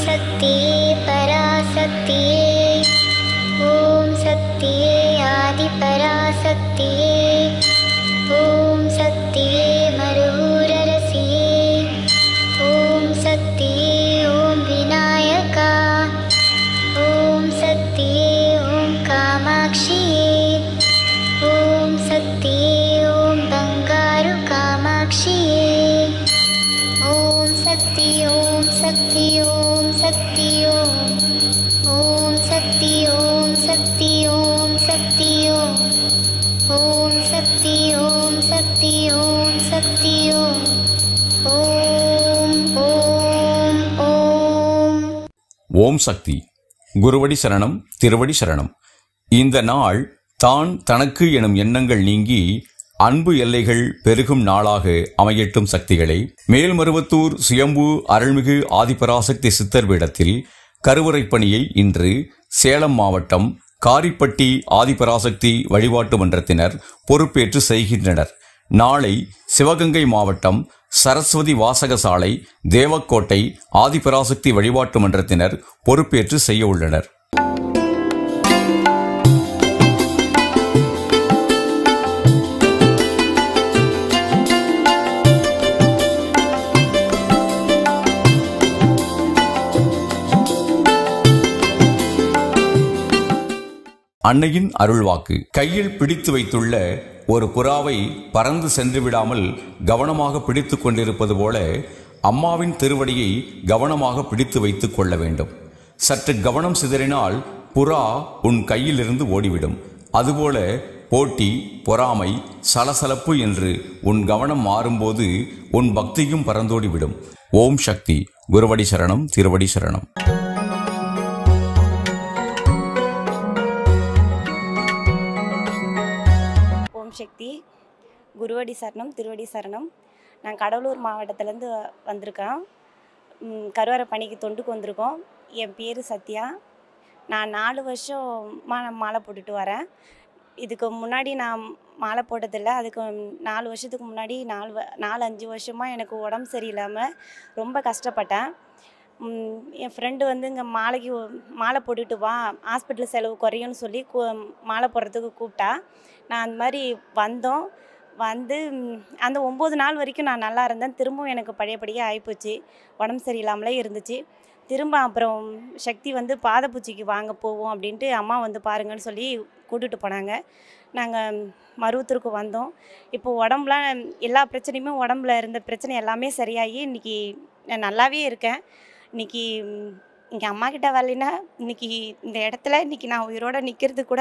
சக்தியே பராசக்தியே ஓம் சக்தியே ஆதி பராசக்தியே ஓம் சக்தியே மருவூரரசியே ஓம் சக்தியே ஓம் விநாயகா ஓம் சக்தியே ஓம் காமாட்சியே ஓம் சக்தியே ஓம் பங்காரு காமாட்சியே ஓம் சக்தி ஓம் சக்தி ஓம் சக்தி ஓம் ஓம் சக்தி ஓம் சக்தி ஓம் சக்தி ஓம் ஓம் சக்தி ஓம் சக்தி ஓம் சக்தி ஓம் ஓம் ஓம் ஓம் ஓம் சக்தி குருவடி சரணம் திருவடி சரணம் இந்த நாள் தான் தனக்கு எனும் எண்ணங்கள் நீங்கி அன்பு எல்லைகள் பெருகும் நாளாக அமையட்டும் சக்திகளே மேல்மருவத்தூர் சுயம்பு அருள்மிகு ஆதிபராசக்தி சித்தர் பீடத்தில் கருவறைப் பணியை இன்று சேலம் மாவட்டம் காரிப்பட்டி ஆதிபராசக்தி வழிபாட்டு மன்றத்தினர் பொறுப்பேற்று செய்கின்றனர் நாளை சிவகங்கை மாவட்டம் சரஸ்வதி வாசகசாலை தேவக்கோட்டை ஆதிபராசக்தி வழிபாட்டு மன்றத்தினர் பொறுப்பேற்று செய்ய உள்ளனர் அன்னையின் அருள்வாக்கு கையில் பிடித்து வைத்துள்ள ஒரு புறாவை பறந்து சென்று விடாமல் கவனமாக பிடித்துக் கொண்டிருப்பது போல அம்மாவின் திருவடியை கவனமாக பிடித்து வைத்துக் கொள்ள வேண்டும் சற்று கவனம் சிதறினால் புறா உன் கையிலிருந்து ஓடிவிடும் அதுபோல போட்டி பொறாமை சலசலப்பு என்று உன் கவனம் மாறும்போது உன் பக்தியும் பறந்தோடிவிடும் ஓம் சக்தி குருவடி சரணம் திருவடி சரணம் ஓம் சக்தி குருவடி சரணம் திருவடி சரணம் நான் கடலூர் மாவட்டத்திலேருந்து வந்திருக்கேன் ம், கருவறை பணிக்கு தொண்டுக்கு வந்திருக்கோம் என் பேர் சத்யா நான் நாலு வருஷம் மா மாலை போட்டுட்டு வரேன் இதுக்கு முன்னாடி நான் மாலை போட்டதில்லை அதுக்கு நாலு வருஷத்துக்கு முன்னாடி நாலு வ- நாலு அஞ்சு வருஷமாக எனக்கு உடம்பு சரியில்லாமல் ரொம்ப கஷ்டப்பட்டேன் ம், என் ஃப்ரெண்டு வந்து இங்கே மாலைக்கு ஒ- மாலை போட்டுட்டு வா ஹாஸ்பிட்டல் செலவு குறையும்னு சொல்லி கூ மாலை போடுறதுக்கு கூப்பிட்டா நான் அந்த மாதிரி வந்தோம் வந்து ம், அந்த ஒம்பது நாள் வரைக்கும் நான் நல்லா இருந்தேன் திரும்பவும் எனக்கு பழையபடியே ஆகிப்போச்சு உடம்பு சரியில்லாமலே இருந்துச்சு திரும்ப அப்புறம் சக்தி வந்து பாதப்பூச்சிக்கு வாங்க போவோம் அப்படின்ட்டு அம்மா வந்து பாருங்கன்னு சொல்லி கூட்டிகிட்டு போனாங்க நாங்கள் மருவத்தூருக்கு வந்தோம் இப்போ உடம்புலாம் எல்லா பிரச்சனையுமே உடம்புல இருந்த பிரச்சனை எல்லாமே சரியாகி இன்றைக்கி நான் நல்லாவே இருக்கேன் இன்றைக்கி இங்கே அம்மா கிட்ட வரலைன்னா இன்றைக்கி இந்த இடத்துல இன்றைக்கி நான் உயிரோடு நிற்கிறது கூட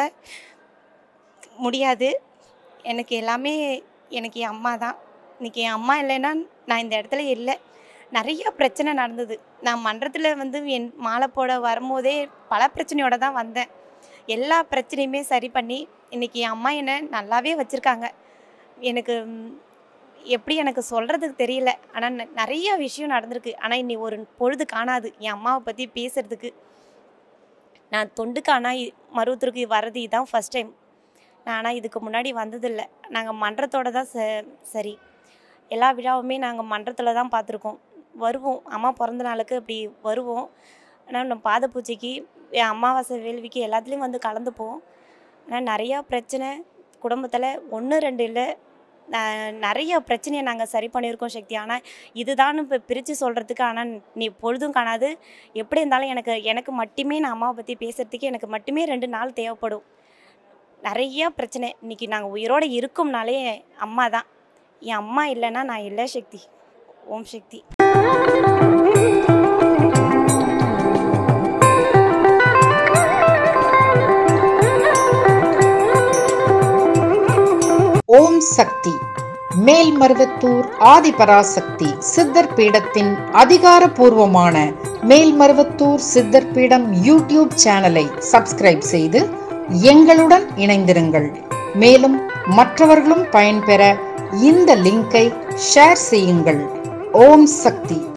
முடியாது எனக்கு எல்லாமே எனக்கு என் அம்மா தான் இன்றைக்கி என் அம்மா இல்லைன்னா நான் இந்த இடத்துல இல்லை நிறைய பிரச்சனை நடந்தது நான் மன்றத்தில் வந்து என் மாலை போட வரும்போதே பல பிரச்சனையோட தான் வந்தேன் எல்லா பிரச்சனையுமே சரி பண்ணி இன்றைக்கி என் அம்மா என்னை நல்லாவே வச்சுருக்காங்க எனக்கு ம், எப்படி எனக்கு சொல்கிறதுக்கு தெரியல ஆனால் ந- நிறைய விஷயம் நடந்திருக்கு ஆனால் இன்னி ஒரு பொழுது காணாது என் அம்மாவை பற்றி பேசுகிறதுக்கு நான் தொண்டுக்கு ஆனால் மருவத்தூருக்கு வர்றது இதுதான் ஃபஸ்ட் டைம் நான் ஆனால் இதுக்கு முன்னாடி வந்ததில்லை நாங்கள் மன்றத்தோட தான் ச சரி எல்லா விழாவுமே நாங்கள் மன்றத்தில் தான் பார்த்துருக்கோம் வருவோம் அம்மா பிறந்த நாளுக்கு அப்படி வருவோம் ஆனால் நம்ம பாதப்பூஜைக்கு என் அமாவாசை வேள்விக்கு எல்லாத்துலேயும் வந்து கலந்துப்போம் ஆனால் நிறையா பிரச்சனை குடும்பத்தில் ஒன்று ரெண்டு இல்லை ந- நிறைய பிரச்சனையை நாங்கள் சரி பண்ணியிருக்கோம் சக்தி ஆனால் இதுதான் இப்போ பிரித்து சொல்கிறதுக்கு ஆனால் நீ பொழுதும் காணாது எப்படி இருந்தாலும் எனக்கு எனக்கு மட்டுமே நான் அம்மாவை பற்றி பேசுகிறதுக்கு எனக்கு மட்டுமே ரெண்டு நாள் தேவைப்படும் நிறைய பிரச்சனை இன்னைக்கு நாங்கள் உயிரோடு இருக்கோம்னாலே அம்மா தான் என் அம்மா இல்லைன்னா நான் இல்லை சக்தி ஓம் சக்தி ஓம் சக்தி மேல்மருவத்தூர் ஆதிபராசக்தி சித்தர் பீடத்தின் அதிகாரப்பூர்வமான மேல்மருவத்தூர் சித்தர் பீடம் யூடியூப் சேனலை சப்ஸ்கிரைப் செய்து எங்களுடன் இணைந்திருங்கள் மேலும் மற்றவர்களும் பயன்பெற இந்த லிங்கை ஷேர் செய்யுங்கள் ஓம் சக்தி